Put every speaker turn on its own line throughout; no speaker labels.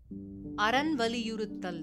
அரண் வலியுறுத்தல்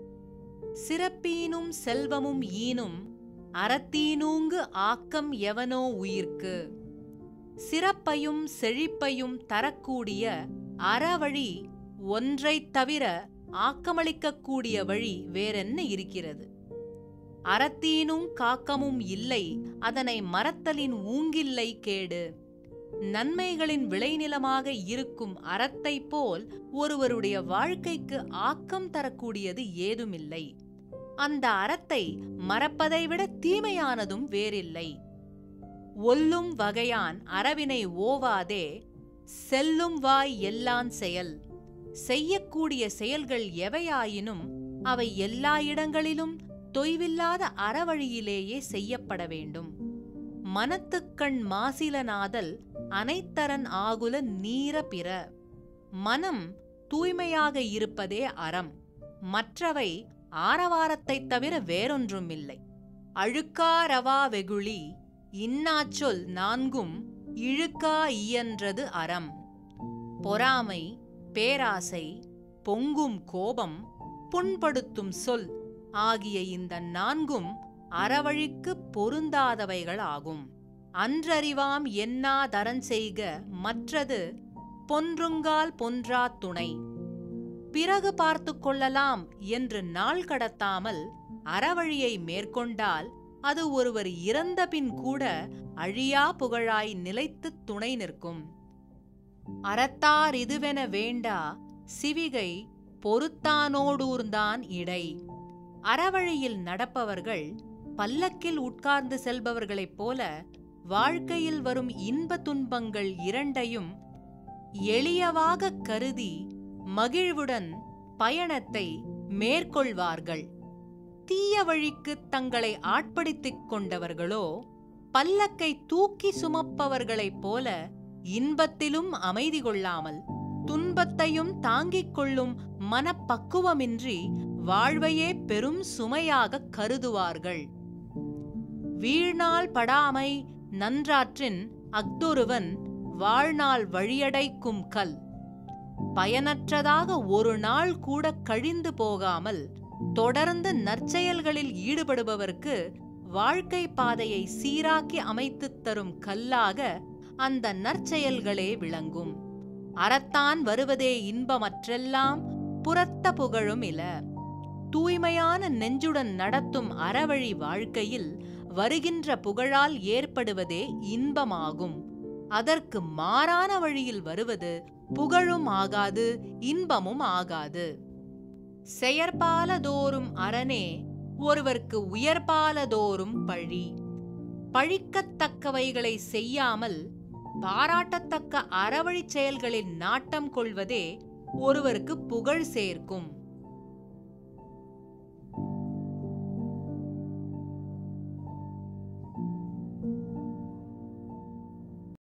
சிறப்பீனும் செல்வமும் ஈனும் அறத்தீனூங்கு ஆக்கம் எவனோ உயிர்க்கு சிறப்பையும் செழிப்பையும் தரக்கூடிய அறவழி ஒன்றைத் தவிர ஆக்கமளிக்கக்கூடிய வழி வேறென்ன இருக்கிறது அறத்தீனும் காக்கமும் இல்லை அதனை மறத்தலின் ஊங்கில்லை கேடு நன்மைகளின் விளைநிலமாக இருக்கும் அறத்தைப் போல் ஒருவருடைய வாழ்க்கைக்கு ஆக்கம் தரக்கூடியது ஏதுமில்லை அந்த அறத்தை மறப்பதை விட தீமையானதும் வேறில்லை ஒல்லும் வகையான் அறவினை ஓவாதே செல்லும் வாய் எல்லான் செயல் செய்யக்கூடிய செயல்கள் எவையாயினும் அவை எல்லா இடங்களிலும் தொய்வில்லாத அறவழியிலேயே செய்யப்பட வேண்டும் மனத்துக்கண் மாசிலனாதல் அனைத்தரன் ஆகுல நீர பிற மனம் தூய்மையாக இருப்பதே அறம் மற்றவை ஆரவாரத்தைத் தவிர வேறொன்றுமில்லை அழுக்காரவா வெகுளி இன்னாச்சொல் நான்கும் இழுக்கா இயன்றது அறம் பொறாமை பேராசை பொங்கும் கோபம் புண்படுத்தும் சொல் ஆகிய இந்த நான்கும் அறவழிக்கு பொருந்தாதவைகள் ஆகும் அன்றறிவாம் என்னா தரன் செய்க மற்றது பொன்றுங்கால் பொன்றா துணை பிறகு பார்த்து கொள்ளலாம் என்று நாள் கடத்தாமல் அறவழியை மேற்கொண்டால் அது ஒருவர் இறந்த பின் கூட அழியா புகழாய் நிலைத்துத் துணை நிற்கும் அறத்தார் இதுவென வேண்டா சிவிகை பொறுத்தானோடூர்ந்தான் இடை அறவழியில் நடப்பவர்கள் பல்லக்கில் உட்கார்ந்து செல்பவர்களைப் போல வாழ்க்கையில் வரும் இன்ப துன்பங்கள் இரண்டையும் எளியவாகக் கருதி மகிழ்வுடன் பயணத்தை மேற்கொள்வார்கள் தீய வழிக்கு தங்களை ஆட்படுத்திக் கொண்டவர்களோ பல்லக்கை தூக்கி சுமப்பவர்களைப் போல இன்பத்திலும் அமைதி கொள்ளாமல் துன்பத்தையும் தாங்கிக் கொள்ளும் மனப்பக்குவமின்றி வாழ்வையே பெரும் சுமையாகக் கருதுவார்கள் வீழ்நாள் படாமை நன்றாற்றின் அஃதொருவன் வாழ்நாள் வழியடைக்கும் கல் பயனற்றதாக ஒரு நாள் கூட கழிந்து போகாமல் தொடர்ந்து நற்செயல்களில் ஈடுபடுபவர்க்கு வாழ்க்கை பாதையை சீராக்கி அமைத்துத் தரும் கல்லாக அந்த நற்செயல்களே விளங்கும் அறத்தான் வருவதே இன்பமற்றெல்லாம் புறத்த புகழும் இல தூய்மையான நெஞ்சுடன் நடத்தும் அறவழி வாழ்க்கையில் வருகின்ற புகழால் ஏற்படுவதே இன்பமாகும் அதற்கு மாறான வழியில் வருவது புகழும் ஆகாது இன்பமும் ஆகாது செயற்பாலதோறும் அரணே ஒருவர்க்கு உயர்பாலதோறும் பழி பழிக்கத்தக்கவைகளை செய்யாமல் பாராட்டத்தக்க அறவழிச் செயல்களில் நாட்டம் கொள்வதே ஒருவருக்கு புகழ் சேர்க்கும்